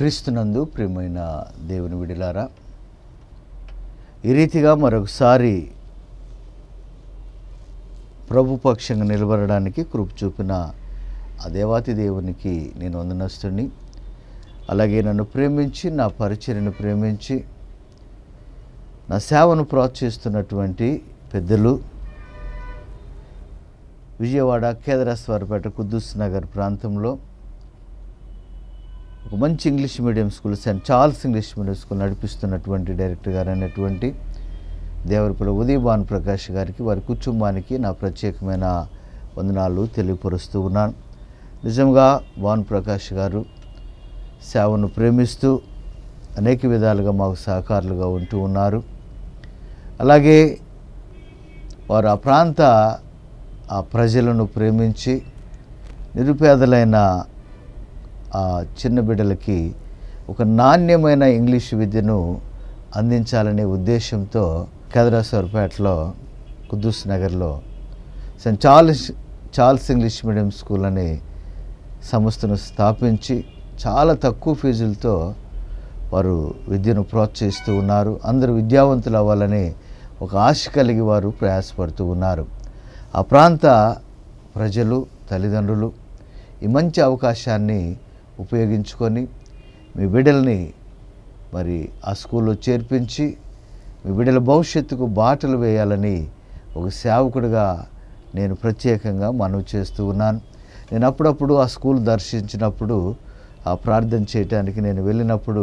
క్రీస్తునందు ప్రియమైన దేవుని విడిలారా ఈ రీతిగా మరొకసారి ప్రభు పక్షంగా నిలబడడానికి కృప చూపిన ఆ దేవాతి దేవునికి నేను వందనస్తుని అలాగే నన్ను ప్రేమించి నా పరిచర్యను ప్రేమించి నా సేవను ప్రోత్సహిస్తున్నటువంటి పెద్దలు విజయవాడ కేదరాస్వారపేట కుద్దూస్ నగర్ ప్రాంతంలో ఒక మంచి English medium school Saint Charles English medium school నడిపిస్తున్నటువంటి డైరెక్టర్ గారు అయినటువంటి దేవరపల్లి ఉదయ్ భాను ప్రకాష్ గారికి వారి కుటుంబానికి నా ప్రత్యేకమైన వందనాలు తెలియపరుస్తూ ఉన్నాను నిజంగా భాను ప్రకాష్ గారు సేవను ప్రేమిస్తూ అనేక విధాలుగా మాకు సహకారులుగా ఉంటూ ఉన్నారు అలాగే వారు ఆ ప్రాంత ఆ ప్రజలను ప్రేమించి నిరుపేదలైన ఆ చిన్న బిడ్డలకి ఒక నాణ్యమైన ఇంగ్లీష్ విద్యను అందించాలనే ఉద్దేశంతో కదరాసర్పేటలో కుద్దూస్ నగర్లో Saint Charles Charles English medium school అనే సంస్థను స్థాపించి చాలా తక్కువ ఫీజులతో వారు విద్యను ప్రోత్సహిస్తూ ఉన్నారు అందరూ విద్యావంతులు అవ్వాలని ఒక ఆశ కలిగి వారు ప్రయాసపడుతూ ఉన్నారు ఆ ప్రాంత ప్రజలు తల్లిదండ్రులు ఈ మంచి అవకాశాన్ని ఉపయోగించుకొని మీ బిడ్డల్ని మరి ఆ స్కూల్లో చేర్పించి మీ బిడ్డల భవిష్యత్తుకు బాటలు వేయాలని ఒక సేవకుడిగా నేను ప్రత్యేకంగా మనవి చేస్తూ ఉన్నాను నేను అప్పుడప్పుడు ఆ స్కూల్ దర్శించినప్పుడు ఆ ప్రార్థన చేయటానికి నేను వెళ్ళినప్పుడు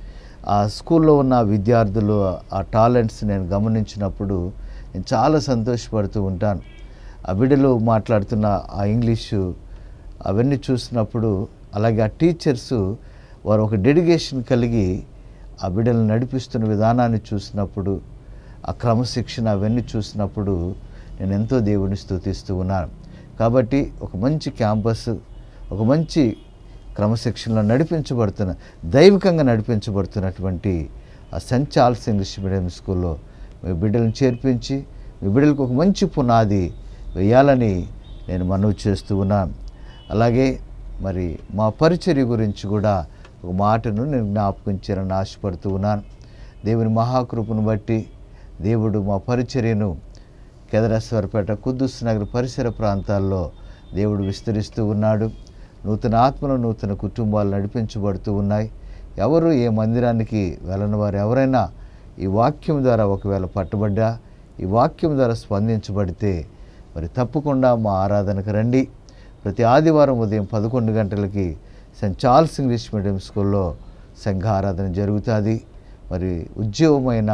ఆ స్కూల్లో ఉన్న విద్యార్థులు ఆ టాలెంట్స్ నేను గమనించినప్పుడు నేను చాలా సంతోషపడుతూ ఉంటాను ఆ బిడ్డలు మాట్లాడుతున్న ఆ ఇంగ్లీషు అవన్నీ చూసినప్పుడు అలాగే ఆ టీచర్స్ వారు ఒక డెడికేషన్ కలిగి ఆ బిడ్డలను నడిపిస్తున్న విధానాన్ని చూసినప్పుడు ఆ క్రమశిక్షణ అవన్నీ చూసినప్పుడు నేను ఎంతో దేవుని స్తుతిస్తూ ఉన్నాను కాబట్టి ఒక మంచి క్యాంపస్ ఒక మంచి క్రమశిక్షణలో నడిపించబడుతున్న దైవికంగా నడిపించబడుతున్నటువంటి ఆ సెంట్ చార్ల్స్ ఇంగ్లీష్ మీడియం స్కూల్లో మీ బిడ్డలను చేర్పించి మీ బిడ్డలకు ఒక మంచి పునాది వేయాలని నేను మనవి చేస్తూ ఉన్నాను అలాగే మరి మా పరిచర్య గురించి కూడా ఒక మాటను నేను జ్ఞాపకం చేయాలని ఆశపడుతూ ఉన్నాను దేవుని మహాకృపను బట్టి దేవుడు మా పరిచర్యను కేదరేశ్వరపేట కుద్దుస్ నగర్ పరిసర ప్రాంతాల్లో దేవుడు విస్తరిస్తూ ఉన్నాడు నూతన ఆత్మలు నూతన కుటుంబాలు నడిపించబడుతూ ఉన్నాయి ఎవరు ఏ మందిరానికి వెళ్ళని వారు ఎవరైనా ఈ వాక్యం ద్వారా ఒకవేళ పట్టుబడ్డా ఈ వాక్యం ద్వారా స్పందించబడితే మరి తప్పకుండా మా ఆరాధనకు రండి ప్రతి ఆదివారం ఉదయం పదకొండు గంటలకి సెయింట్ చార్ల్స్ ఇంగ్లీష్ మీడియం స్కూల్లో సంఘ ఆరాధన జరుగుతుంది మరి ఉద్యోగమైన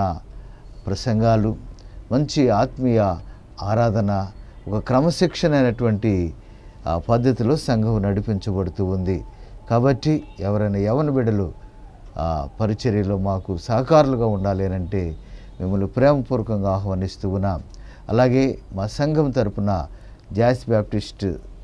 ప్రసంగాలు మంచి ఆత్మీయ ఆరాధన ఒక క్రమశిక్షణ అయినటువంటి ఆ పద్ధతిలో సంఘం నడిపించబడుతూ ఉంది కాబట్టి ఎవరైనా యవన బిడ్డలు ఆ పరిచర్యలో మాకు సహకారులుగా ఉండాలి అని అంటే మిమ్మల్ని ప్రేమపూర్వకంగా ఆహ్వానిస్తూ ఉన్నాం అలాగే మా సంఘం తరపున జాస్ బ్యాప్టిస్ట్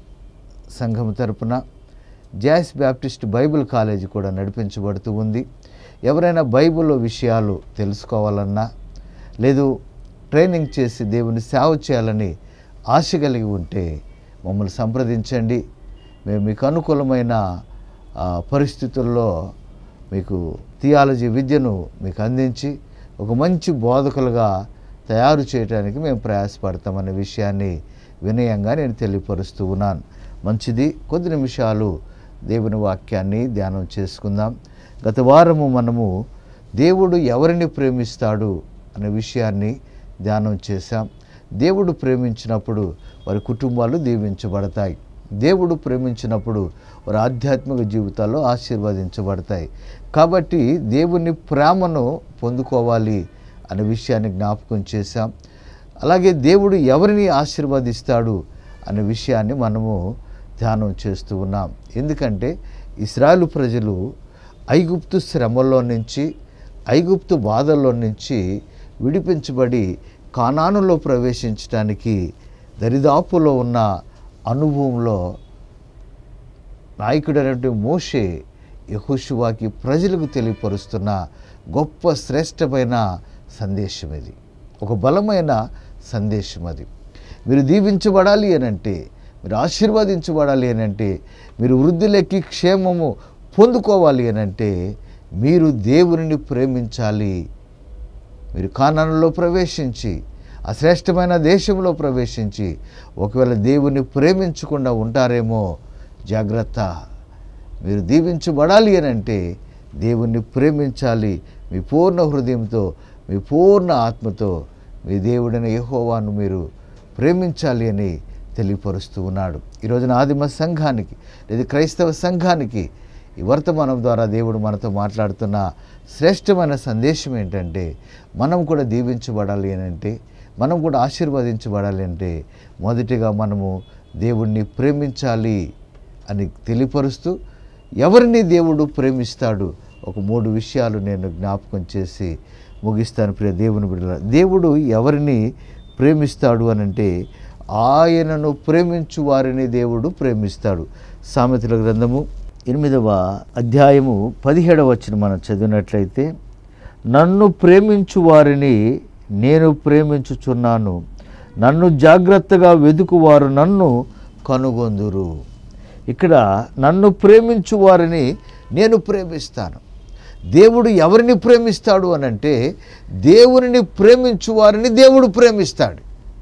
సంఘం తరపున జాస్ బ్యాప్టిస్ట్ బైబిల్ కాలేజీ కూడా నడిపించబడుతూ ఉంది ఎవరైనా బైబిల్ విషయాలు తెలుసుకోవాలన్నా లేదు ట్రైనింగ్ చేసి దేవుని సేవ చేయాలని ఆశ కలిగి ఉంటే మమ్మల్ని సంప్రదించండి మేము మీకు అనుకూలమైన ఆ, పరిస్థితుల్లో మీకు థియాలజీ విద్యను మీకు అందించి ఒక మంచి బోధకులుగా తయారు చేయడానికి మేము ప్రయాసపడతామనే విషయాన్ని వినయంగా నేను తెలియపరుస్తూ ఉన్నాను మంచిది కొద్ది నిమిషాలు దేవుని వాక్యాన్ని ధ్యానం చేసుకుందాం గత వారము మనము దేవుడు ఎవరిని ప్రేమిస్తాడు అనే విషయాన్ని ధ్యానం చేశాం దేవుడు ప్రేమించినప్పుడు వారి కుటుంబాలు దీవించబడతాయి దేవుడు ప్రేమించినప్పుడు వారి ఆధ్యాత్మిక జీవితాల్లో ఆశీర్వదించబడతాయి కాబట్టి దేవుని ప్రేమను పొందుకోవాలి అనే విషయాన్ని జ్ఞాపకం చేశాం అలాగే దేవుడు ఎవరిని ఆశీర్వదిస్తాడు అనే విషయాన్ని మనము ధ్యానం చేస్తూ ఉన్నాం ఎందుకంటే ఇస్రాయలు ప్రజలు ఐగుప్తు శ్రమల్లో నుంచి ఐగుప్తు బాధల్లో నుంచి విడిపించబడి కానానులో ప్రవేశించడానికి దరిదాపులో ఉన్న అనుభవంలో నాయకుడైనటువంటి మోషే యహోషువాకి ప్రజలకు తెలియపరుస్తున్న గొప్ప శ్రేష్టమైన సందేశం ఇది ఒక బలమైన సందేశం అది మీరు దీవించబడాలి అని అంటే మీరు ఆశీర్వదించబడాలి అని అంటే మీరు వృద్ధులకి క్షేమము పొందుకోవాలి అని అంటే మీరు దేవునిని ప్రేమించాలి మీరు కానానులో ప్రవేశించి ఆ శ్రేష్టమైన దేశంలో ప్రవేశించి ఒకవేళ దేవుని ప్రేమించకుండా ఉంటారేమో జాగ్రత్త మీరు దీవించబడాలి అని అంటే దేవుణ్ణి ప్రేమించాలి మీ పూర్ణ హృదయంతో మీ పూర్ణ ఆత్మతో మీ దేవుడైన యెహోవాను మీరు ప్రేమించాలి అని తెలియపరుస్తూ ఉన్నాడు ఈరోజున ఆదిమ సంఘానికి లేదా క్రైస్తవ సంఘానికి ఈ వర్తమానం ద్వారా దేవుడు మనతో మాట్లాడుతున్న శ్రేష్టమైన సందేశం ఏంటంటే మనం కూడా దీవించబడాలి అని అంటే మనం కూడా ఆశీర్వదించబడాలి అంటే మొదటిగా మనము దేవుణ్ణి ప్రేమించాలి అని తెలియపరుస్తూ ఎవరిని దేవుడు ప్రేమిస్తాడు ఒక మూడు విషయాలు నేను జ్ఞాపకం చేసి ముగిస్తాను ప్రియ దేవుని బిడ్డల దేవుడు ఎవరిని ప్రేమిస్తాడు అని అంటే ఆయనను ప్రేమించు వారిని దేవుడు ప్రేమిస్తాడు సామెతల గ్రంథము ఎనిమిదవ అధ్యాయము పదిహేడవ వచ్చిన మనం చదివినట్లయితే నన్ను ప్రేమించు వారిని నేను ప్రేమించుచున్నాను నన్ను జాగ్రత్తగా వెదుకువారు నన్ను కనుగొందురు ఇక్కడ నన్ను ప్రేమించు వారిని నేను ప్రేమిస్తాను దేవుడు ఎవరిని ప్రేమిస్తాడు అని అంటే దేవునిని ప్రేమించు వారిని దేవుడు ప్రేమిస్తాడు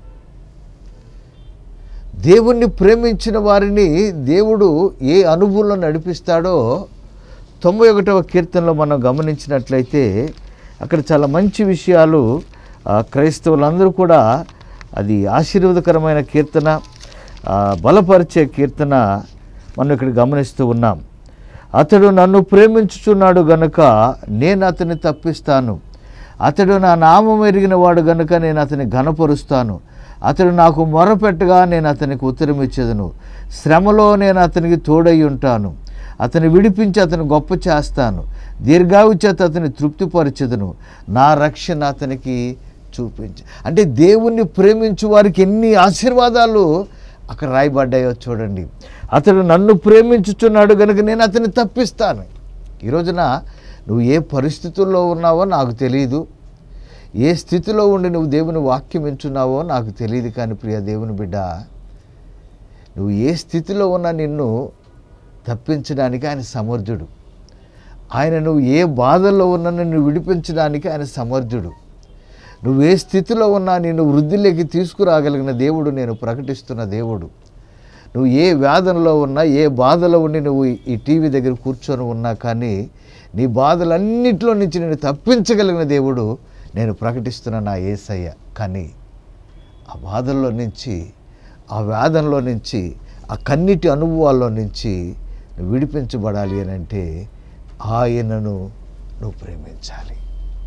దేవుణ్ణి ప్రేమించిన వారిని దేవుడు ఏ అనుభవంలో నడిపిస్తాడో తొంభై ఒకటవ కీర్తనలో మనం గమనించినట్లయితే అక్కడ చాలా మంచి విషయాలు ఆ, క్రైస్తవులందరూ కూడా అది ఆశీర్వాదకరమైన కీర్తన ఆ, బలపరిచే కీర్తన మనం ఇక్కడ గమనిస్తూ ఉన్నాం అతడు నన్ను ప్రేమించుచున్నాడు గనుక నేను అతన్ని తప్పిస్తాను అతడు నా నామం ఎరిగిన వాడు గనుక నేను అతని ఘనపరుస్తాను అతడు నాకు మొరపెట్టగా నేను అతనికి ఉత్తరం ఇచ్చేదను శ్రమలో నేను అతనికి తోడై ఉంటాను అతని విడిపించి అతను గొప్ప చేస్తాను దీర్ఘాయు చేత అతని తృప్తిపరచెదను నా రక్షణ అతనికి చూపించు అంటే దేవుణ్ణి ప్రేమించు వారికి ఎన్ని ఆశీర్వాదాలు అక్కడ రాయబడ్డాయో చూడండి అతడు నన్ను ప్రేమించుచున్నాడు కనుక నేను అతన్ని తప్పిస్తాను ఈ రోజున నువ్వు ఏ పరిస్థితుల్లో ఉన్నావో నాకు తెలియదు ఏ స్థితిలో ఉండి నువ్వు దేవుని వాక్యం ఎంచున్నావో నాకు తెలియదు కానీ ప్రియ దేవుని బిడ్డ నువ్వు ఏ స్థితిలో ఉన్నా నిన్ను తప్పించడానికి ఆయన సమర్థుడు ఆయన నువ్వు ఏ బాధల్లో ఉన్నా నిన్ను విడిపించడానికి ఆయన సమర్థుడు నువ్వు ఏ స్థితిలో ఉన్నా నిన్ను వృద్ధిలోకి తీసుకురాగలిగిన దేవుడు నేను ప్రకటిస్తున్న దేవుడు నువ్వు ఏ వేదనలో ఉన్నా ఏ బాధలో ఉండి నువ్వు ఈ టీవీ దగ్గర కూర్చొని ఉన్నా కానీ నీ బాధలన్నిటిలో నుంచి నేను తప్పించగలిగిన దేవుడు నేను ప్రకటిస్తున్న నా ఏసయ్య కానీ ఆ బాధల్లో నుంచి ఆ వేదనలో నుంచి ఆ కన్నిటి అనుభవాల్లో నుంచి నువ్వు విడిపించబడాలి అని అంటే ఆయనను నువ్వు ప్రేమించాలి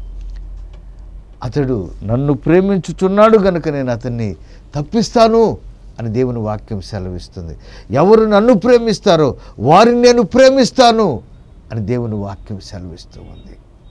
అతడు నన్ను ప్రేమించుచున్నాడు గనుక నేను అతన్ని తప్పిస్తాను అని దేవుని వాక్యం సెలవిస్తుంది ఎవరు నన్ను ప్రేమిస్తారో వారిని నేను ప్రేమిస్తాను అని దేవుని వాక్యం సెలవిస్తూ ఉంది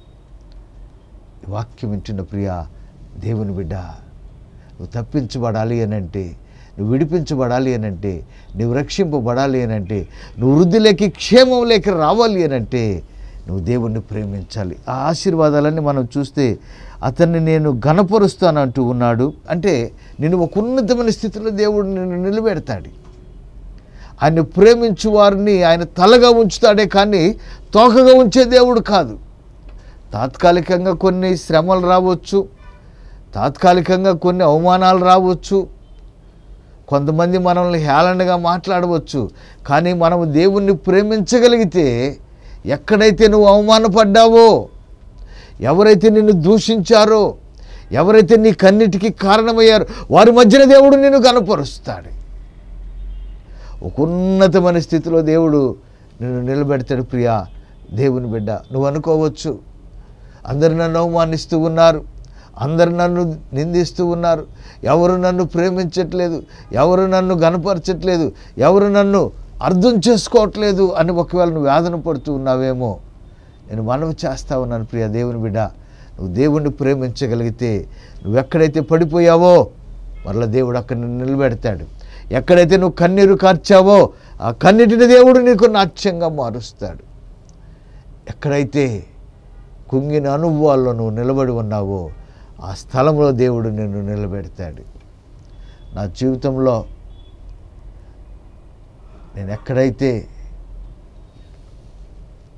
ఈ వాక్యం వింటున్న ప్రియ దేవుని బిడ్డ నువ్వు తప్పించబడాలి అని అంటే నువ్వు విడిపించబడాలి అని అంటే నువ్వు రక్షింపబడాలి అని అంటే నువ్వు వృద్ధిలోకి క్షేమంలోకి రావాలి అని అంటే నువ్వు దేవుణ్ణి ప్రేమించాలి ఆ ఆశీర్వాదాలన్నీ మనం చూస్తే అతన్ని నేను ఘనపరుస్తాను అంటూ ఉన్నాడు అంటే నేను ఒక ఉన్నతమైన స్థితిలో దేవుడు నిన్ను నిలబెడతాడు ఆయన ప్రేమించు వారిని ఆయన తలగా ఉంచుతాడే కానీ తోకగా ఉంచే దేవుడు కాదు తాత్కాలికంగా కొన్ని శ్రమలు రావచ్చు తాత్కాలికంగా కొన్ని అవమానాలు రావచ్చు కొంతమంది మనల్ని హేళనగా మాట్లాడవచ్చు కానీ మనము దేవుణ్ణి ప్రేమించగలిగితే ఎక్కడైతే నువ్వు అవమానపడ్డావో ఎవరైతే నిన్ను దూషించారో ఎవరైతే నీ కన్నిటికి కారణమయ్యారో వారి మధ్యన దేవుడు నిన్ను కనపరుస్తాడు ఒక ఉన్నతమైన స్థితిలో దేవుడు నిన్ను నిలబెడతాడు ప్రియా దేవుని బిడ్డ నువ్వు అనుకోవచ్చు అందరు నన్ను అవమానిస్తూ ఉన్నారు అందరు నన్ను నిందిస్తూ ఉన్నారు ఎవరు నన్ను ప్రేమించట్లేదు ఎవరు నన్ను గనపరచట్లేదు ఎవరు నన్ను అర్థం చేసుకోవట్లేదు అని ఒకవేళ నువ్వు వేదన పడుతూ ఉన్నావేమో నేను మనవి చేస్తా ఉన్నాను ప్రియ దేవుని బిడ్డ నువ్వు దేవుణ్ణి ప్రేమించగలిగితే నువ్వు ఎక్కడైతే పడిపోయావో మరలా దేవుడు అక్కడ నిన్ను నిలబెడతాడు ఎక్కడైతే నువ్వు కన్నీరు కార్చావో ఆ కన్నిటిని దేవుడు నీకు నాట్యంగా మారుస్తాడు ఎక్కడైతే కుంగిన అనుభవాల్లో నువ్వు నిలబడి ఉన్నావో ఆ స్థలంలో దేవుడు నిన్ను నిలబెడతాడు నా జీవితంలో నేను ఎక్కడైతే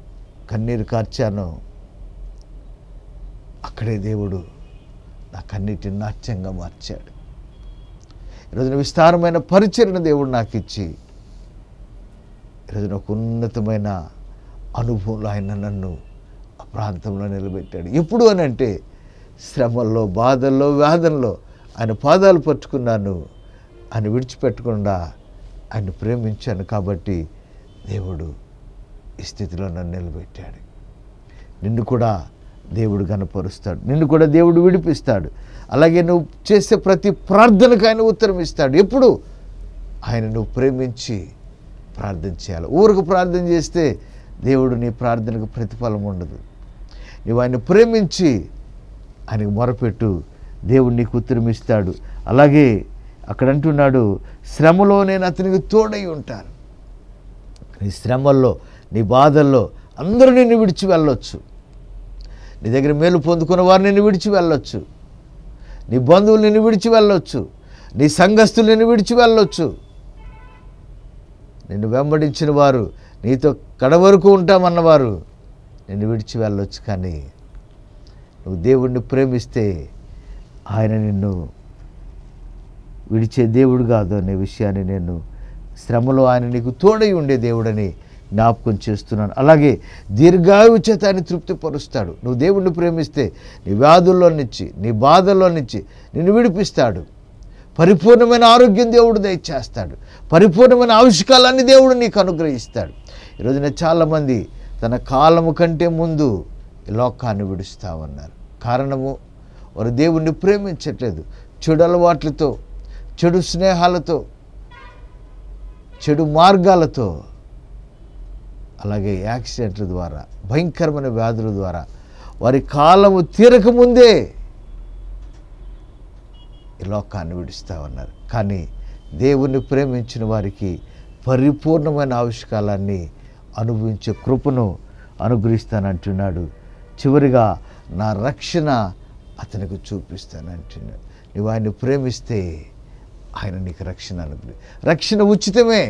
కన్నీరు కార్చానో అక్కడే దేవుడు నా కన్నీటిని నాట్యంగా మార్చాడు ఈరోజున విస్తారమైన పరిచయను దేవుడు నాకు ఇచ్చి ఈరోజున ఒక ఉన్నతమైన అనుభవంలో ఆయన నన్ను ఆ ప్రాంతంలో నిలబెట్టాడు ఎప్పుడు అని అంటే శ్రమల్లో బాధల్లో వేదనలో ఆయన పాదాలు పట్టుకున్నాను ఆయన విడిచిపెట్టకుండా ఆయన ప్రేమించాను కాబట్టి దేవుడు ఈ స్థితిలో నన్ను నిలబెట్టాడు నిన్ను కూడా దేవుడు గనపరుస్తాడు నిన్ను కూడా దేవుడు విడిపిస్తాడు అలాగే నువ్వు చేసే ప్రతి ప్రార్థనకు ఆయన ఉత్తరం ఇస్తాడు ఎప్పుడు ఆయన నువ్వు ప్రేమించి ప్రార్థన చేయాలి ఊరికి ప్రార్థన చేస్తే దేవుడు నీ ప్రార్థనకు ప్రతిఫలం ఉండదు నువ్వు ఆయన ప్రేమించి ఆయనకు మొరపెట్టు దేవుడు నీకు ఉత్తరం ఇస్తాడు అలాగే అక్కడ అంటున్నాడు శ్రమలో నేను అతనికి తోడై ఉంటాను నీ శ్రమల్లో నీ బాధల్లో అందరూ నిన్ను విడిచి వెళ్ళొచ్చు నీ దగ్గర మేలు పొందుకున్న వారు నిన్ను విడిచి వెళ్ళొచ్చు నీ బంధువులు నిన్ను విడిచి వెళ్ళొచ్చు నీ సంఘస్థులు నిన్ను విడిచి వెళ్ళొచ్చు నిన్ను వెంబడించిన వారు నీతో కడవరకు ఉంటామన్నవారు నిన్ను విడిచి వెళ్ళొచ్చు కానీ నువ్వు దేవుణ్ణి ప్రేమిస్తే ఆయన నిన్ను విడిచే దేవుడు కాదు అనే విషయాన్ని నేను శ్రమలో ఆయన నీకు తోడై ఉండే దేవుడని జ్ఞాపకం చేస్తున్నాను అలాగే దీర్ఘాయువు చేత ఆయన తృప్తిపరుస్తాడు నువ్వు దేవుణ్ణి ప్రేమిస్తే నీ వ్యాధుల్లో నుంచి నీ బాధల్లో నుంచి నిన్ను విడిపిస్తాడు పరిపూర్ణమైన ఆరోగ్యం దేవుడు దయచేస్తాడు పరిపూర్ణమైన ఆవిష్కాలాన్ని దేవుడు నీకు అనుగ్రహిస్తాడు ఈరోజున చాలామంది తన కాలము కంటే ముందు ఈ లోకాన్ని విడుస్తామన్నారు కారణము వారు దేవుణ్ణి ప్రేమించట్లేదు చెడు అలవాట్లతో చెడు స్నేహాలతో చెడు మార్గాలతో అలాగే యాక్సిడెంట్ల ద్వారా భయంకరమైన వ్యాధుల ద్వారా వారి కాలము తీరకముందే ఈ లోకాన్ని విడుస్తామన్నారు కానీ దేవుణ్ణి ప్రేమించిన వారికి పరిపూర్ణమైన ఆవిష్కాలాన్ని అనుభవించే కృపను అనుగ్రహిస్తానంటున్నాడు చివరిగా నా రక్షణ అతనికి చూపిస్తానంటున్నాడు నువ్వు ఆయన్ని ప్రేమిస్తే ఆయన నీకు రక్షణ అనుగ్రహి రక్షణ ఉచితమే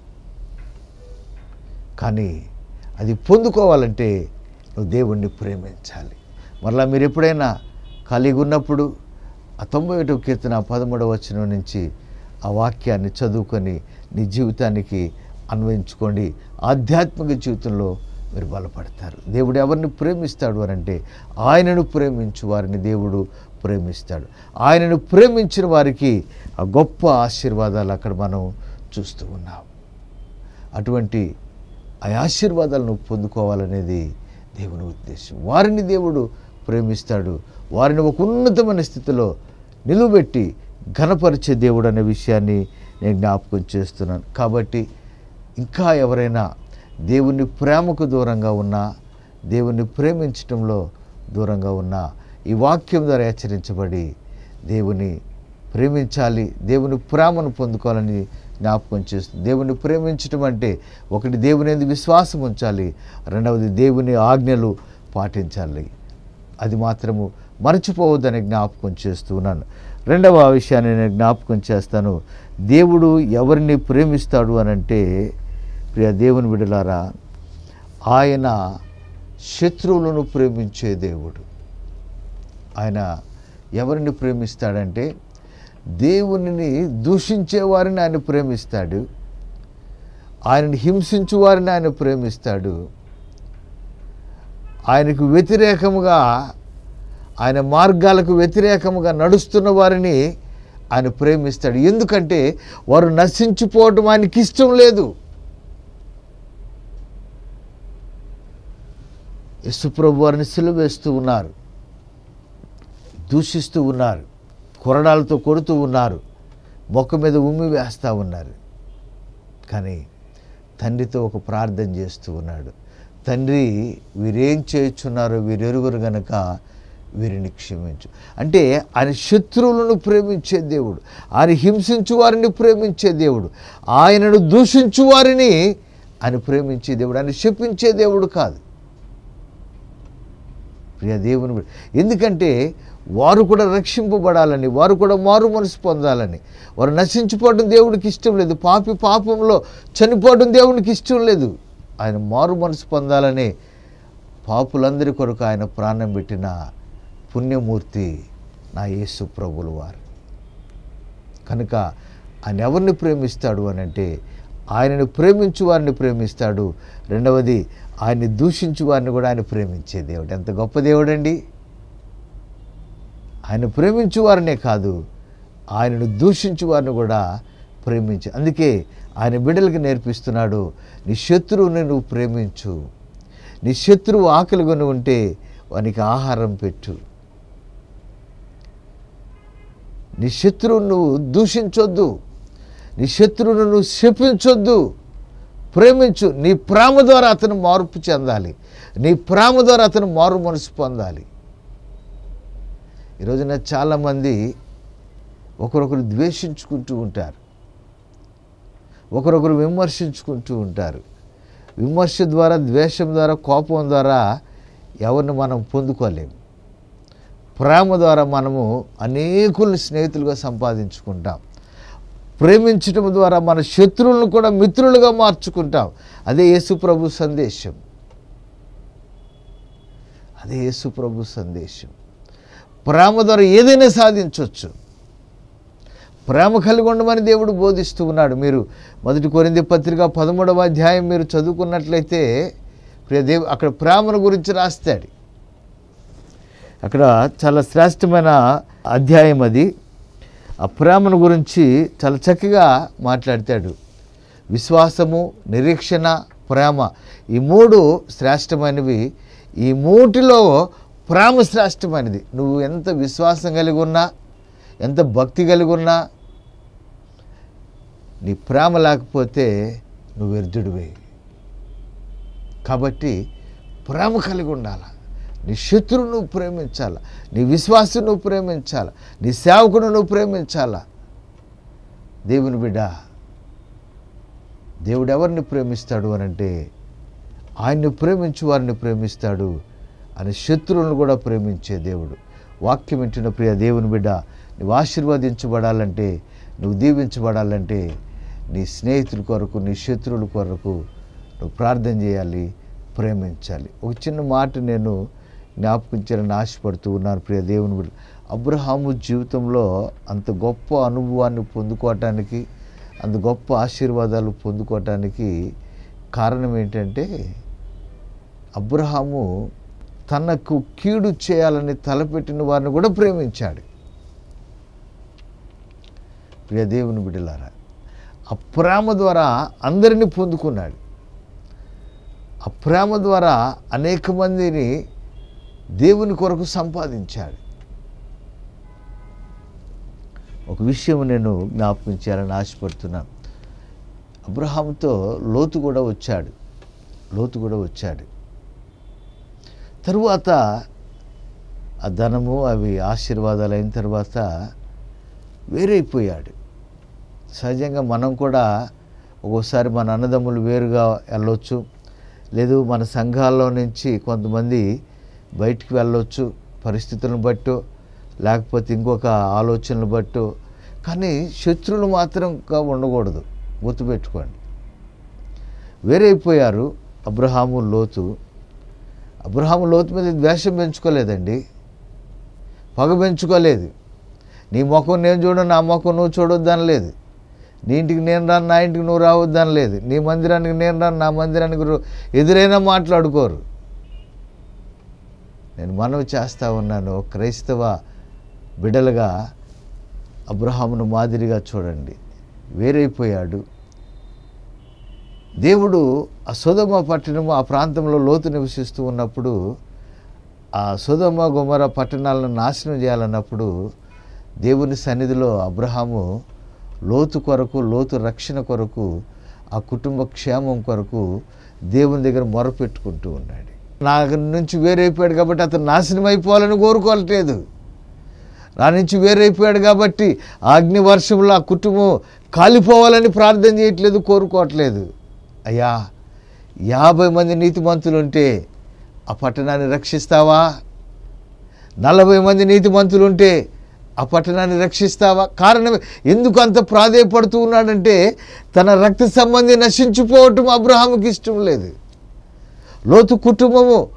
కానీ అది పొందుకోవాలంటే నువ్వు దేవుణ్ణి ప్రేమించాలి మరలా మీరు ఎప్పుడైనా ఖాళీగా ఉన్నప్పుడు ఆ తొంభై ఒకటో కీర్తన పదమూడవ వచనం నుంచి ఆ వాక్యాన్ని చదువుకొని నీ జీవితానికి అన్వయించుకోండి ఆధ్యాత్మిక జీవితంలో మీరు బలపడతారు దేవుడు ఎవరిని ప్రేమిస్తాడు అని అంటే ఆయనను ప్రేమించు వారిని దేవుడు ప్రేమిస్తాడు ఆయనను ప్రేమించిన వారికి ఆ గొప్ప ఆశీర్వాదాలు అక్కడ మనం చూస్తూ ఉన్నాం అటువంటి ఆ ఆశీర్వాదాలను నువ్వు పొందుకోవాలనేది దేవుని ఉద్దేశం వారిని దేవుడు ప్రేమిస్తాడు వారిని ఒక ఉన్నతమైన స్థితిలో నిలువబెట్టి ఘనపరిచే దేవుడు అనే విషయాన్ని నేను జ్ఞాపకం చేస్తున్నాను కాబట్టి ఇంకా ఎవరైనా దేవుని ప్రేమకు దూరంగా ఉన్నా దేవుని ప్రేమించటంలో దూరంగా ఉన్నా ఈ వాక్యం ద్వారా హెచ్చరించబడి దేవుని ప్రేమించాలి దేవుని ప్రేమను పొందుకోవాలని జ్ఞాపకం చేస్తుంది దేవుని ప్రేమించటం అంటే ఒకటి దేవుని ఎందు విశ్వాసం ఉంచాలి రెండవది దేవుని ఆజ్ఞలు పాటించాలి అది మాత్రము మర్చిపోవద్దని జ్ఞాపకం చేస్తున్నాను రెండవ విషయాన్ని నేను జ్ఞాపకం చేస్తాను దేవుడు ఎవరిని ప్రేమిస్తాడు అని అంటే ప్రియ దేవుని విడలారా ఆయన శత్రువులను ప్రేమించే దేవుడు ఆయన ఎవరిని ప్రేమిస్తాడంటే దేవునిని దూషించే వారిని ఆయన ప్రేమిస్తాడు ఆయనని హింసించు వారిని ఆయన ప్రేమిస్తాడు ఆయనకు వ్యతిరేకముగా ఆయన మార్గాలకు వ్యతిరేకముగా నడుస్తున్న వారిని ఆయన ప్రేమిస్తాడు ఎందుకంటే వారు నశించిపోవటం ఆయనకి ఇష్టం లేదు యశుప్రభు వారిని సిలువేస్తూ ఉన్నారు దూషిస్తూ ఉన్నారు కొరడాలతో కొడుతూ ఉన్నారు మొక్క మీద ఉమ్మి వేస్తూ ఉన్నారు కానీ తండ్రితో ఒక ప్రార్థన చేస్తూ ఉన్నాడు తండ్రి వీరేం చేయుచున్నారో వీరెరుగురు గనక వీరిని క్షమించు అంటే ఆయన శత్రువులను ప్రేమించే దేవుడు ఆయన హింసించు వారిని ప్రేమించే దేవుడు ఆయనను దూషించు వారిని ఆయన ప్రేమించే దేవుడు ఆయన శపించే దేవుడు కాదు ప్రియ దేవుని బిడ్డ. ఎందుకంటే వారు కూడా రక్షింపబడాలని వారు కూడా మారు మనసు పొందాలని వారు నశించిపోవడం దేవుడికి ఇష్టం లేదు పాపి పాపంలో చనిపోవడం దేవుడికి ఇష్టం లేదు ఆయన మారు మనసు పొందాలని పాపులందరి కొరకు ఆయన ప్రాణం పెట్టిన పుణ్యమూర్తి నా యేసు ప్రభులు వారు కనుక ఆయన ఎవరిని ప్రేమిస్తాడు అని అంటే ఆయనను ప్రేమించు వారిని ప్రేమిస్తాడు రెండవది ఆయన్ని దూషించు వారిని కూడా ఆయన ప్రేమించే దేవుడు ఎంత గొప్ప దేవుడండి ఆయన ప్రేమించు వారినే కాదు ఆయనను దూషించు వారిని కూడా ప్రేమించు అందుకే ఆయన బిడ్డలకి నేర్పిస్తున్నాడు నీ శత్రువుని నువ్వు ప్రేమించు నీ శత్రువు ఆకలిగొని ఉంటే వానికి ఆహారం పెట్టు నీ శత్రువును నువ్వు దూషించొద్దు నీ శత్రువును నువ్వు శపించొద్దు ప్రేమించు నీ ప్రేమ ద్వారా అతను మార్పు చెందాలి నీ ప్రేమ ద్వారా అతను మారు మనసు పొందాలి ఈరోజున చాలామంది ఒకరొకరు ద్వేషించుకుంటూ ఉంటారు ఒకరొకరు విమర్శించుకుంటూ ఉంటారు విమర్శ ద్వారా ద్వేషం ద్వారా కోపం ద్వారా ఎవరిని మనం పొందుకోలేము ప్రేమ ద్వారా మనము అనేకుల్ని స్నేహితులుగా సంపాదించుకుంటాం ప్రేమించటం ద్వారా మన శత్రువులను కూడా మిత్రులుగా మార్చుకుంటాం అదే యేసు ప్రభు సందేశం అదే యేసు ప్రభు సందేశం ప్రేమ ద్వారా ఏదైనా సాధించవచ్చు ప్రేమ కలిగి ఉండమని దేవుడు బోధిస్తూ ఉన్నాడు మీరు మొదటి కొరింది పత్రిక పదమూడవ అధ్యాయం మీరు చదువుకున్నట్లయితే ప్రియ దేవు అక్కడ ప్రేమను గురించి రాస్తాడు అక్కడ చాలా శ్రేష్టమైన అధ్యాయం అది ఆ ప్రేమను గురించి చాలా చక్కగా మాట్లాడతాడు విశ్వాసము నిరీక్షణ ప్రేమ ఈ మూడు శ్రేష్టమైనవి ఈ మూటిలో ప్రేమ శ్రేష్టమైనది నువ్వు ఎంత విశ్వాసం కలిగి ఉన్నా ఎంత భక్తి కలిగి ఉన్నా నీ ప్రేమ లేకపోతే నువ్వు వ్యర్థుడివే కాబట్టి ప్రేమ కలిగి ఉండాలి నీ శత్రువు నువ్వు ప్రేమించాల నీ విశ్వాసం నువ్వు ప్రేమించాల నీ సేవకుడు నువ్వు ప్రేమించాల దేవుని బిడ్డ దేవుడు ఎవరిని ప్రేమిస్తాడు అని అంటే ఆయన్ని ప్రేమించు వారిని ప్రేమిస్తాడు అని శత్రువులను కూడా ప్రేమించే దేవుడు వాక్యం వింటున్న ప్రియ దేవుని బిడ్డ నువ్వు ఆశీర్వదించబడాలంటే నువ్వు దీవించబడాలంటే నీ స్నేహితుల కొరకు నీ శత్రువుల కొరకు నువ్వు ప్రార్థన చేయాలి ప్రేమించాలి ఒక చిన్న మాట నేను జ్ఞాపకించాలని ఆశపడుతూ ఉన్నాను ప్రియ దేవుని బిడ్డ అబ్రహాము జీవితంలో అంత గొప్ప అనుభవాన్ని పొందుకోవటానికి అంత గొప్ప ఆశీర్వాదాలు పొందుకోవటానికి కారణం ఏంటంటే అబ్రహాము తనకు కీడు చేయాలని తలపెట్టిన వారిని కూడా ప్రేమించాడు ప్రియ దేవుని బిడ్డలారా ఆ ప్రేమ ద్వారా అందరినీ పొందుకున్నాడు ఆ ప్రేమ ద్వారా అనేక మందిని దేవుని కొరకు సంపాదించాడు ఒక విషయం నేను జ్ఞాపకం చేయాలని ఆశపడుతున్నాను అబ్రహాంతో లోతు కూడా వచ్చాడు లోతు కూడా వచ్చాడు తరువాత ఆ ధనము అవి ఆశీర్వాదాలు అయిన తర్వాత వేరైపోయాడు సహజంగా మనం కూడా ఒక్కోసారి మన అన్నదమ్ములు వేరుగా వెళ్ళొచ్చు లేదు మన సంఘాల్లో నుంచి కొంతమంది బయటికి వెళ్ళొచ్చు పరిస్థితులను బట్టో లేకపోతే ఇంకొక ఆలోచనలు బట్టో కానీ శత్రువులు మాత్రంగా ఉండకూడదు గుర్తుపెట్టుకోండి వేరైపోయారు అబ్రహాము లోతు అబ్రహాము లోతు మీద ద్వేషం పెంచుకోలేదండి పగ పెంచుకోలేదు నీ ముఖం నేను చూడను నా ముఖం నువ్వు చూడొద్దని లేదు నీ ఇంటికి నేను రాను నా ఇంటికి నువ్వు రావద్దని లేదు నీ మందిరానికి నేను రాను నా మందిరానికి రు- ఎదురైనా మాట్లాడుకోరు నేను మనవి చేస్తా ఉన్నాను క్రైస్తవ బిడ్డలుగా అబ్రహామును మాదిరిగా చూడండి వేరైపోయాడు దేవుడు ఆ సుధమ పట్టణము ఆ ప్రాంతంలో లోతు నివసిస్తూ ఉన్నప్పుడు ఆ సుధమ గుమర పట్టణాలను నాశనం చేయాలన్నప్పుడు దేవుని సన్నిధిలో అబ్రహాము లోతు కొరకు లోతు రక్షణ కొరకు ఆ కుటుంబ క్షేమం కొరకు దేవుని దగ్గర మొరపెట్టుకుంటూ ఉన్నాడు నా నుంచి వేరైపోయాడు కాబట్టి అతను నాశనం అయిపోవాలని కోరుకోవట్లేదు నా నుంచి వేరైపోయాడు కాబట్టి ఆ అగ్ని వర్షంలో ఆ కుటుంబం కాలిపోవాలని ప్రార్థన చేయట్లేదు కోరుకోవట్లేదు అయ్యా యాభై మంది నీతిమంతులు ఉంటే ఆ పట్టణాన్ని రక్షిస్తావా నలభై మంది నీతిమంతులు ఉంటే ఆ పట్టణాన్ని రక్షిస్తావా కారణం ఎందుకు అంత ప్రాధేయపడుతూ ఉన్నాడంటే తన రక్త సంబంధి నశించిపోవటం అబ్రహాముకి ఇష్టం లేదు లోతు కుటుంబము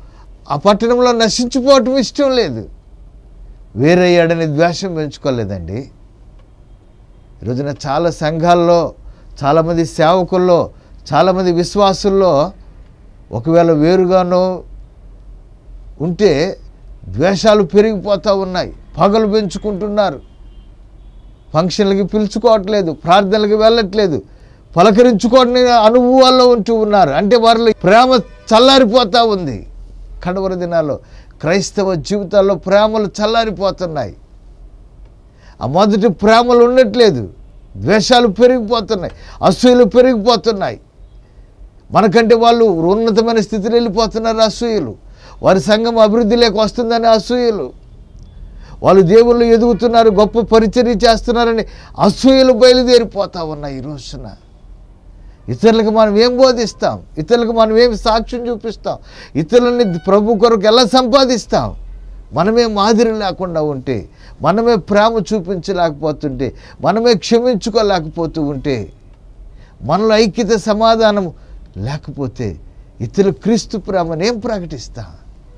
ఆ పట్టణంలో నశించిపోవటం ఇష్టం లేదు వేరయ్యాడని ద్వేషం పెంచుకోలేదండి ఈరోజున చాలా సంఘాల్లో చాలామంది సేవకుల్లో చాలామంది విశ్వాసుల్లో ఒకవేళ వేరుగానో ఉంటే ద్వేషాలు పెరిగిపోతూ ఉన్నాయి పగలు పెంచుకుంటున్నారు ఫంక్షన్లకి పిలుచుకోవట్లేదు ప్రార్థనలకి వెళ్ళట్లేదు పలకరించుకోవడం అనుభవాల్లో ఉంటూ ఉన్నారు అంటే వారిలో ప్రేమ చల్లారిపోతూ ఉంది కడవర దినాల్లో క్రైస్తవ జీవితాల్లో ప్రేమలు చల్లారిపోతున్నాయి ఆ మొదటి ప్రేమలు ఉండట్లేదు ద్వేషాలు పెరిగిపోతున్నాయి అసూయలు పెరిగిపోతున్నాయి మనకంటే వాళ్ళు ఉన్నతమైన స్థితిలో వెళ్ళిపోతున్నారు అసూయలు వారి సంఘం అభివృద్ధిలోకి వస్తుందని అసూయలు వాళ్ళు దేవుళ్ళు ఎదుగుతున్నారు గొప్ప పరిచర్య చేస్తున్నారని అసూయలు బయలుదేరిపోతా ఉన్నాయి ఈ రోజున ఇతరులకు మనం ఏం బోధిస్తాం ఇతరులకు మనం ఏం సాక్ష్యం చూపిస్తాం ఇతరులని ప్రభు కొరకు ఎలా సంపాదిస్తాం మనమే మాదిరి లేకుండా ఉంటే మనమే ప్రేమ చూపించలేకపోతుంటే మనమే క్షమించుకోలేకపోతూ ఉంటే మనలో ఐక్యత సమాధానం లేకపోతే ఇతరులు క్రీస్తు ప్రేమను ఏం ప్రకటిస్తాం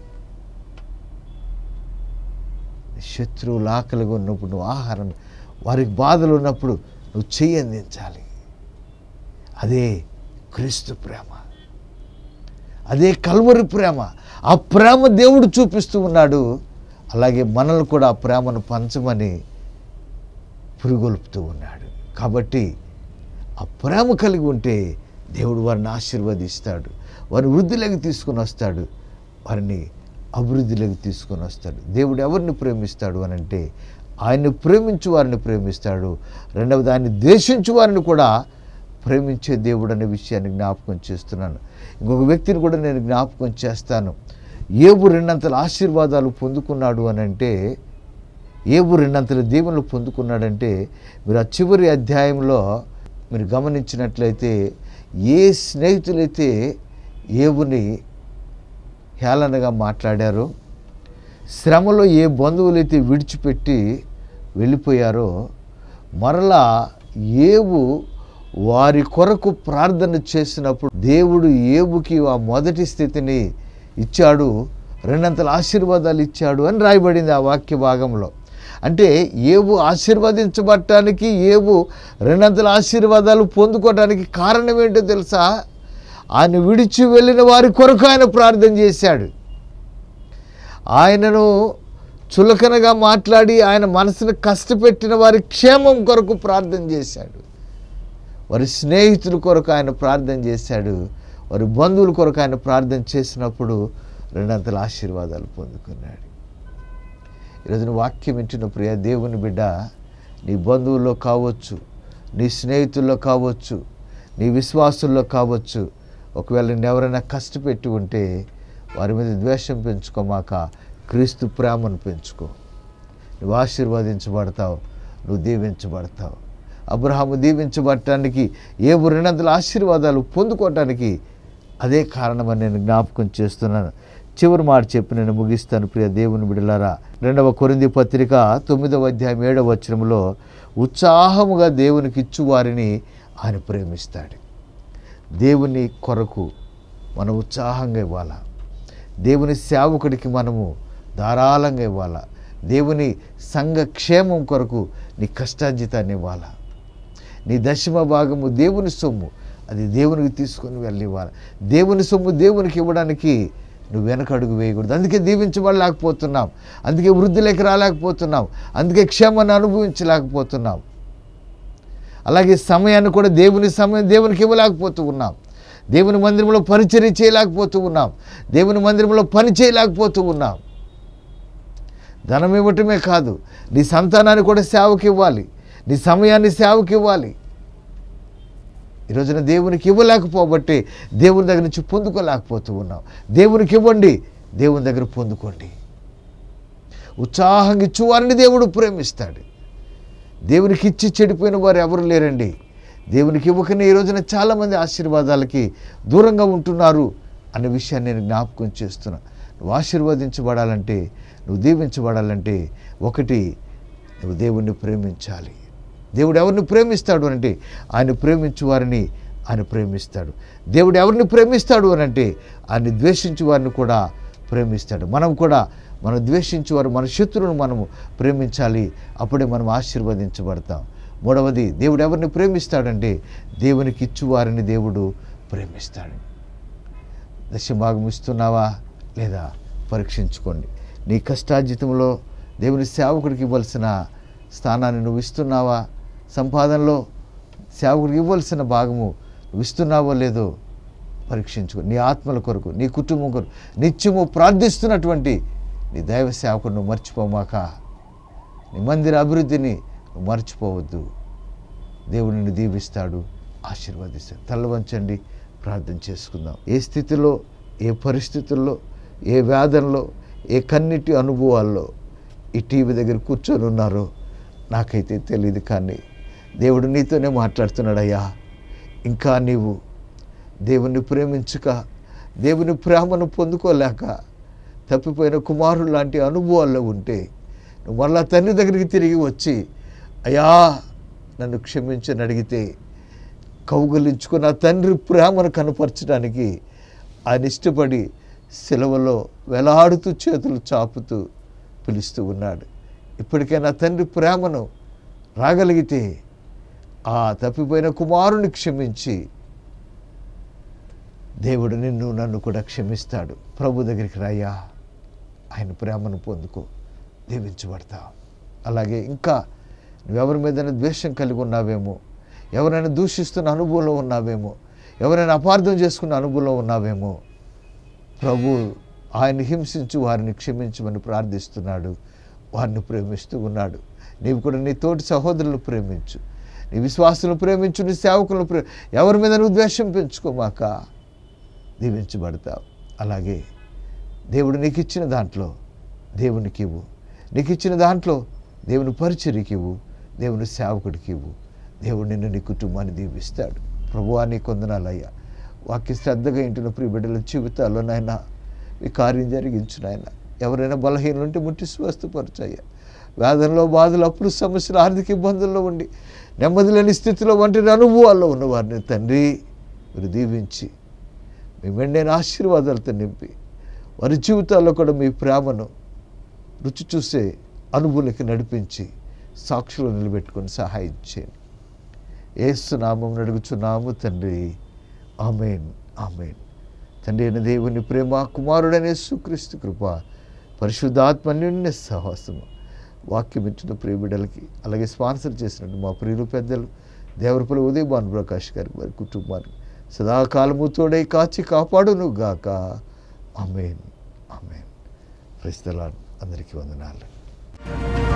శత్రువులు ఆకలిగా ఉన్నప్పుడు నువ్వు ఆహారం వారికి బాధలు ఉన్నప్పుడు నువ్వు చెయ్యి అందించాలి అదే క్రీస్తు ప్రేమ అదే కల్వరి ప్రేమ ఆ ప్రేమ దేవుడు చూపిస్తూ ఉన్నాడు అలాగే మనల్ని కూడా ఆ ప్రేమను పంచమని పురుగొల్పుతూ ఉన్నాడు కాబట్టి ఆ ప్రేమ కలిగి ఉంటే దేవుడు వారిని ఆశీర్వదిస్తాడు వారిని వృద్ధిలోకి తీసుకొని వస్తాడు వారిని అభివృద్ధిలోకి తీసుకొని వస్తాడు దేవుడు ఎవరిని ప్రేమిస్తాడు అని అంటే ఆయన్ని ప్రేమించు వారిని ప్రేమిస్తాడు రెండవది ఆయన్ని ద్వేషించు వారిని కూడా ప్రేమించే దేవుడు అనే విషయాన్ని జ్ఞాపకం చేస్తున్నాను ఇంకొక వ్యక్తిని కూడా నేను జ్ఞాపకం చేస్తాను ఏబు రెండంతల ఆశీర్వాదాలు పొందుకున్నాడు అని అంటే ఏబు రెండంతల దీవెనలు పొందుకున్నాడంటే మీరు ఆ చివరి అధ్యాయంలో మీరు గమనించినట్లయితే ఏ స్నేహితులైతే ఏబుని హేళనగా మాట్లాడారో శ్రమలో ఏ బంధువులైతే విడిచిపెట్టి వెళ్ళిపోయారో మరలా ఏవు వారి కొరకు ప్రార్థన చేసినప్పుడు దేవుడు ఏబుకి ఆ మొదటి స్థితిని ఇచ్చాడు రెండంతల ఆశీర్వాదాలు ఇచ్చాడు అని రాయబడింది ఆ వాక్య భాగంలో అంటే ఏవు ఆశీర్వదించబడటానికి ఏవు రెండంతల ఆశీర్వాదాలు పొందుకోవడానికి కారణం ఏంటో తెలుసా ఆయన విడిచి వెళ్ళిన వారి కొరకు ఆయన ప్రార్థన చేశాడు ఆయనను చులకనగా మాట్లాడి ఆయన మనసును కష్టపెట్టిన వారి క్షేమం కొరకు ప్రార్థన చేశాడు వారి స్నేహితుల కొరకు ఆయన ప్రార్థన చేశాడు వారి బంధువుల కొరకు ఆయన ప్రార్థన చేసినప్పుడు రెండంతల ఆశీర్వాదాలు పొందుకున్నాడు ఈరోజున వాక్యం వింటున్న ప్రియ దేవుని బిడ్డ నీ బంధువుల్లో కావచ్చు నీ స్నేహితుల్లో కావచ్చు నీ విశ్వాసుల్లో కావచ్చు ఒకవేళ నేను ఎవరైనా కష్టపెట్టి ఉంటే వారి మీద ద్వేషం పెంచుకోమాక క్రీస్తు ప్రేమను పెంచుకో నువ్వు ఆశీర్వదించబడతావు నువ్వు దీవించబడతావు అబ్రహాము దీవించబడటానికి ఏ రెండంతల ఆశీర్వాదాలు పొందుకోవటానికి అదే కారణమని నేను జ్ఞాపకం చేస్తున్నాను చివరి మాట చెప్పి నేను ముగిస్తాను ప్రియ దేవుని బిడలారా రెండవ కొరింది పత్రిక తొమ్మిదవ అధ్యాయం ఏడవ వచనంలో ఉత్సాహముగా దేవునికి ఇచ్చు వారిని ఆయన ప్రేమిస్తాడు దేవుని కొరకు మనం ఉత్సాహంగా ఇవ్వాలా దేవుని సేవకుడికి మనము ధారాళంగా ఇవ్వాలా దేవుని సంఘ క్షేమం కొరకు నీ కష్టార్జితాన్ని ఇవ్వాలా నీ దశమ భాగము దేవుని సొమ్ము అది దేవునికి తీసుకొని వెళ్ళి ఇవ్వాలి దేవుని సొమ్ము దేవునికి ఇవ్వడానికి నువ్వు వెనక అడుగు వేయకూడదు అందుకే దీవించబడలేకపోతున్నాం అందుకే వృద్ధిలోకి రాలేకపోతున్నాం అందుకే క్షేమాన్ని అనుభవించలేకపోతున్నాం అలాగే సమయాన్ని కూడా దేవుని సమయం దేవునికి ఇవ్వలేకపోతూ ఉన్నాం దేవుని మందిరంలో పరిచర్య చేయలేకపోతూ ఉన్నాం దేవుని మందిరంలో పని చేయలేకపోతూ ఉన్నాం ధనం ఇవ్వటమే కాదు నీ సంతానాన్ని కూడా సేవకి ఇవ్వాలి నీ సమయాన్ని సేవకి ఇవ్వాలి ఈ రోజున దేవునికి ఇవ్వలేకపోబట్టి దేవుని దగ్గర నుంచి పొందుకోలేకపోతూ ఉన్నాం దేవునికి ఇవ్వండి దేవుని దగ్గర పొందుకోండి ఉత్సాహంగా ఇచ్చువారిని దేవుడు ప్రేమిస్తాడు దేవునికి ఇచ్చి చెడిపోయిన వారు ఎవరు లేరండి దేవునికి ఇవ్వకనే ఈ రోజున చాలామంది ఆశీర్వాదాలకి దూరంగా ఉంటున్నారు అనే విషయాన్ని నేను జ్ఞాపకం చేస్తున్నా నువ్వు ఆశీర్వదించబడాలంటే నువ్వు దీవించబడాలంటే ఒకటి నువ్వు దేవుణ్ణి ప్రేమించాలి దేవుడు ఎవరిని ప్రేమిస్తాడు అంటే ఆయన ప్రేమించు వారిని ఆయన ప్రేమిస్తాడు దేవుడు ఎవరిని ప్రేమిస్తాడు అని అంటే ఆయన ద్వేషించు వారిని కూడా ప్రేమిస్తాడు మనం కూడా మనం ద్వేషించేవారు మన శత్రువును మనము ప్రేమించాలి అప్పుడే మనం ఆశీర్వదించబడతాం మూడవది దేవుడు ఎవరిని ప్రేమిస్తాడంటే దేవునికి ఇచ్చువారిని దేవుడు ప్రేమిస్తాడు దశభాగం ఇస్తున్నావా లేదా పరీక్షించుకోండి నీ కష్టార్జితంలో దేవుని సేవకుడికి ఇవ్వాల్సిన స్థానాన్ని నువ్వు ఇస్తున్నావా సంపాదనలో సేవకుడికి ఇవ్వాల్సిన భాగము నువ్వు ఇస్తున్నావో లేదో పరీక్షించుకో నీ ఆత్మల కొరకు నీ కుటుంబం కొరకు నిత్యము ప్రార్థిస్తున్నటువంటి నీ దైవ సేవకుడు నువ్వు మర్చిపోమాక నీ మందిర అభివృద్ధిని నువ్వు మర్చిపోవద్దు దేవుడు నిన్ను దీవిస్తాడు ఆశీర్వదిస్తాడు తల్ల వంచండి ప్రార్థన చేసుకుందాం ఏ స్థితిలో ఏ పరిస్థితుల్లో ఏ వేదనలో ఏ కన్నిటి అనుభవాల్లో ఈ టీవీ దగ్గర కూర్చొని ఉన్నారో నాకైతే తెలియదు కానీ దేవుడు నీతోనే మాట్లాడుతున్నాడయ్యా ఇంకా నీవు దేవుని ప్రేమించక దేవుని ప్రేమను పొందుకోలేక తప్పిపోయిన కుమారుడు లాంటి అనుభవాల్లో ఉంటే నువ్వు మళ్ళా తండ్రి దగ్గరికి తిరిగి వచ్చి అయ్యా నన్ను క్షమించని అడిగితే కౌగలించుకున్న తండ్రి ప్రేమను కనపరచడానికి ఆయన ఇష్టపడి సెలవులో వెలాడుతూ చేతులు చాపుతూ పిలుస్తూ ఉన్నాడు ఇప్పటికైనా తండ్రి ప్రేమను రాగలిగితే ఆ తప్పిపోయిన కుమారుని క్షమించి దేవుడు నిన్ను నన్ను కూడా క్షమిస్తాడు ప్రభు దగ్గరికి రాయ్యా ఆయన ప్రేమను పొందుకో దీవించబడతావు అలాగే ఇంకా నువ్వెవరి మీదైనా ద్వేషం కలిగి ఉన్నావేమో ఎవరైనా దూషిస్తున్న అనుభవంలో ఉన్నావేమో ఎవరైనా అపార్థం చేసుకున్న అనుభవంలో ఉన్నావేమో ప్రభు ఆయన హింసించు వారిని క్షమించమని ప్రార్థిస్తున్నాడు వారిని ప్రేమిస్తూ ఉన్నాడు నీవు కూడా నీ తోటి సహోదరులను ప్రేమించు నీ విశ్వాసులను ప్రేమించు నీ సేవకులను ప్రే ఎవరి మీద నువ్వు ద్వేషం పెంచుకోమాక దీవించబడతావు అలాగే దేవుడు నీకు ఇచ్చిన దాంట్లో దేవునికి ఇవ్వు నీకు ఇచ్చిన దాంట్లో దేవుని పరిచర్యకి ఇవ్వు దేవుని సేవకుడికి ఇవ్వు దేవుడు నిన్ను నీ కుటుంబాన్ని దీవిస్తాడు ప్రభువా నీ కొందనాలయ్యా వాక్య శ్రద్ధగా ఇంటిన ప్రియ బిడ్డల జీవితాల్లో నాయన ఈ కార్యం జరిగించు నాయన ఎవరైనా బలహీనలు ఉంటే ముట్టి స్వస్థపరచయ్యా వేదనలో బాధలు అప్పుడు సమస్యలు ఆర్థిక ఇబ్బందుల్లో ఉండి నెమ్మది లేని స్థితిలో వంటి అనుభవాల్లో ఉన్న వారిని తండ్రి మీరు దీవించి మీ మెండైన ఆశీర్వాదాలతో నింపి వారి జీవితాల్లో కూడా మీ ప్రేమను రుచి చూసే అనుభూలకి నడిపించి సాక్షులు నిలబెట్టుకొని సహాయం చేయండి ఏసునామం అడుగుచున్నాము తండ్రి ఆమెన్ ఆమెన్ తండ్రి అయిన దేవుని ప్రేమ కుమారుడనే సుక్రీస్తు కృప పరిశుద్ధాత్మ నిన్న సహవాసము వాక్యం ఇచ్చిన ప్రియబిడ్డలకి అలాగే స్పాన్సర్ చేసినట్టు మా ప్రియులు పెద్దలు దేవరపల్లి ఉదయ భాను ప్రకాష్ గారికి వారి కుటుంబానికి సదాకాలము తోడై కాచి కాపాడును గాక ఆమెన్ ఆమెన్ ప్రస్తుతాలు అందరికీ వందనాలు